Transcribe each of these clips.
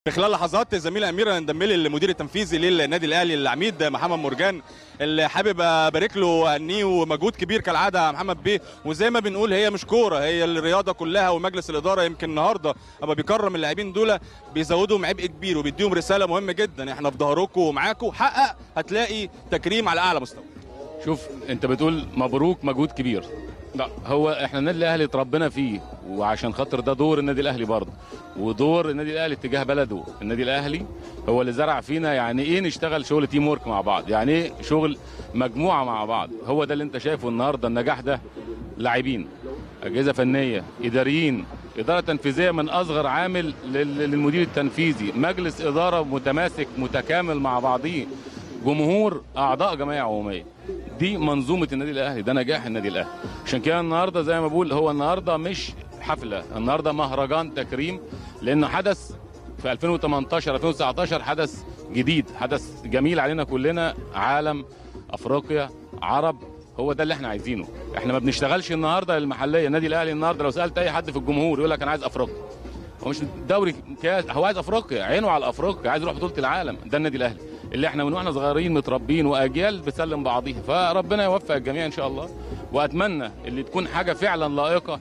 في خلال لحظات زميل امير انضم لي المدير التنفيذي للنادي الاهلي العميد محمد مرجان اللي حابب ابارك له واهنيه ومجهود كبير كالعاده يا محمد بيه وزي ما بنقول هي مش كوره هي الرياضه كلها ومجلس الاداره يمكن النهارده اما بيكرم اللاعبين دول بيزودهم عبء كبير وبيديهم رساله مهمه جدا احنا في ظهركم ومعاكم حقق هتلاقي تكريم على اعلى مستوى شوف انت بتقول مبروك مجهود كبير لا هو احنا النادي الاهلي اتربينا فيه وعشان خاطر ده دور النادي الاهلي برضه ودور النادي الاهلي اتجاه بلده النادي الاهلي هو اللي زرع فينا يعني ايه نشتغل شغل تيم ورك مع بعض يعني ايه شغل مجموعه مع بعض هو ده اللي انت شايفه النهارده النجاح ده لاعبين اجهزه فنيه اداريين اداره تنفيذيه من اصغر عامل لل- للمدير التنفيذي مجلس اداره متماسك متكامل مع بعضيه جمهور اعضاء جمعيه عموميه دي منظومه النادي الاهلي ده نجاح النادي الاهلي عشان كده النهارده زي ما بقول هو النهارده مش حفله النهارده مهرجان تكريم لانه حدث في 2018 2019 حدث جديد حدث جميل علينا كلنا عالم افريقيا عرب هو ده اللي احنا عايزينه احنا ما بنشتغلش النهارده المحليه النادي الاهلي النهارده لو سالت اي حد في الجمهور يقول لك انا عايز افريقيا هو مش دوري كاس هو عايز افريقيا عينه على افريقيا عايز يروح بطوله العالم ده النادي الاهلي اللي احنا من واحنا صغيرين متربيين واجيال بتسلم بعضيها فربنا يوفق الجميع ان شاء الله واتمنى اللي تكون حاجه فعلا لائقه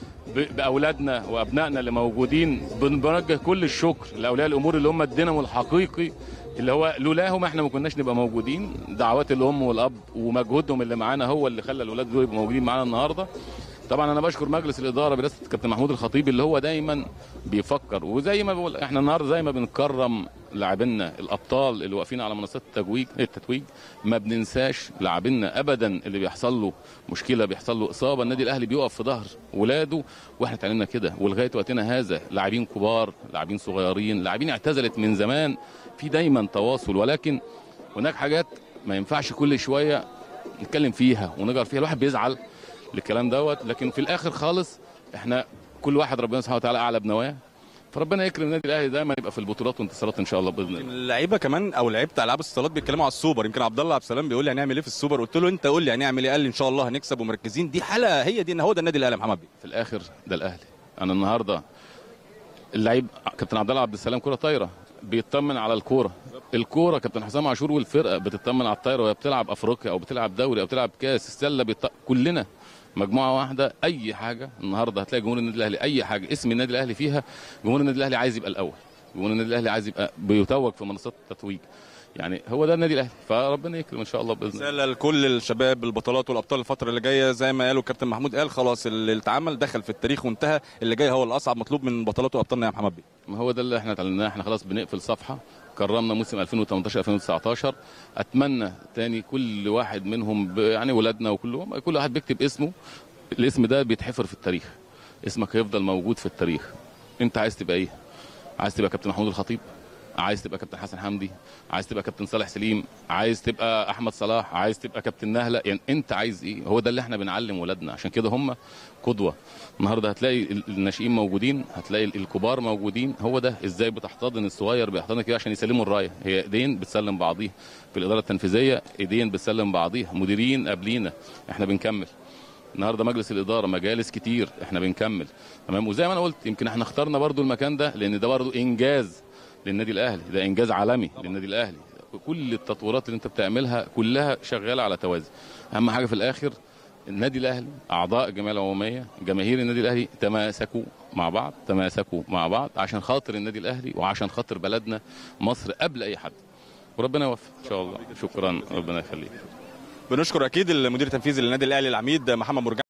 ب- باولادنا وابنائنا اللي موجودين بن- بنوجه كل الشكر لاولياء الامور اللي هم الدينامو الحقيقي اللي هو لولاهم احنا ما كناش نبقى موجودين دعوات الام والاب ومجهودهم اللي معانا هو اللي خلى الاولاد دول يبقوا موجودين معانا النهارده طبعا انا بشكر مجلس الاداره برئاسه كابتن محمود الخطيب اللي هو دايما بيفكر وزي ما بقول احنا النهارده زي ما بنكرم لاعبينا الابطال اللي واقفين على منصات التتويج التتويج ما بننساش لاعبينا ابدا اللي بيحصل له مشكله بيحصل له اصابه النادي الاهلي بيقف في ظهر ولاده واحنا اتعلمنا كده ولغايه وقتنا هذا لاعبين كبار لاعبين صغيرين لاعبين اعتزلت من زمان في دايما تواصل ولكن هناك حاجات ما ينفعش كل شويه نتكلم فيها ونجر فيها الواحد بيزعل للكلام دوت لكن في الاخر خالص احنا كل واحد ربنا سبحانه وتعالى اعلى بنواه فربنا يكرم النادي الاهلي دايما يبقى في البطولات وانتصارات ان شاء الله باذن الله اللعيبه كمان او لعيبه العاب الصالات بيتكلموا على السوبر يمكن عبد الله عبد السلام بيقول لي هنعمل ايه في السوبر قلت له انت قول لي هنعمل ايه قال لي ان شاء الله هنكسب ومركزين دي حاله هي دي ان هو ده النادي الاهلي يا محمد بيه في الاخر ده الاهلي انا النهارده اللعيب كابتن عبد الله عبد السلام كره طايره بيطمن على الكوره الكوره كابتن حسام عاشور والفرقه بتطمن على الطايره وهي بتلعب افريقيا او بتلعب دوري او بتلعب كاس السله بيط... كلنا مجموعه واحده اي حاجه النهارده هتلاقي جمهور النادي الاهلي اي حاجه اسم النادي الاهلي فيها جمهور النادي الاهلي عايز يبقى الاول جمهور النادي الاهلي عايز يبقى بيتوج في منصات التتويج يعني هو ده النادي الاهلي فربنا يكرم ان شاء الله باذن الله رساله لكل الشباب البطولات والابطال الفتره اللي جايه زي ما قالوا كابتن محمود قال خلاص اللي اتعمل دخل في التاريخ وانتهى اللي جاي هو الاصعب مطلوب من بطولات وابطالنا يا محمد بيه ما هو ده اللي احنا اتعلمناه احنا خلاص بنقفل صفحه كرمنا موسم 2018 2019 اتمنى تاني كل واحد منهم ب- يعني ولادنا وكلهم كل واحد بيكتب اسمه الاسم ده بيتحفر في التاريخ اسمك هيفضل موجود في التاريخ انت عايز تبقى ايه عايز تبقى كابتن محمود الخطيب عايز تبقى كابتن حسن حمدي عايز تبقى كابتن صالح سليم عايز تبقى احمد صلاح عايز تبقى كابتن نهله يعني انت عايز ايه هو ده اللي احنا بنعلم ولادنا عشان كده هم قدوه النهارده هتلاقي ال- الناشئين موجودين هتلاقي ال- الكبار موجودين هو ده ازاي بتحتضن الصغير بيحتضن كده عشان يسلموا الرايه هي ايدين بتسلم بعضيها في الاداره التنفيذيه ايدين بتسلم بعضيها مديرين قبلينا احنا بنكمل النهارده مجلس الاداره مجالس كتير احنا بنكمل تمام وزي ما انا قلت يمكن احنا اخترنا برضو المكان ده لان ده برضو انجاز للنادي الاهلي ده انجاز عالمي للنادي الاهلي كل التطويرات اللي انت بتعملها كلها شغاله على توازي اهم حاجه في الاخر النادي الاهلي اعضاء الجمعيه العموميه جماهير النادي الاهلي تماسكوا مع بعض تماسكوا مع بعض عشان خاطر النادي الاهلي وعشان خاطر بلدنا مصر قبل اي حد وربنا يوفق ان شاء الله شكرا ربنا يخليك بنشكر اكيد المدير التنفيذي للنادي الاهلي العميد محمد مرجان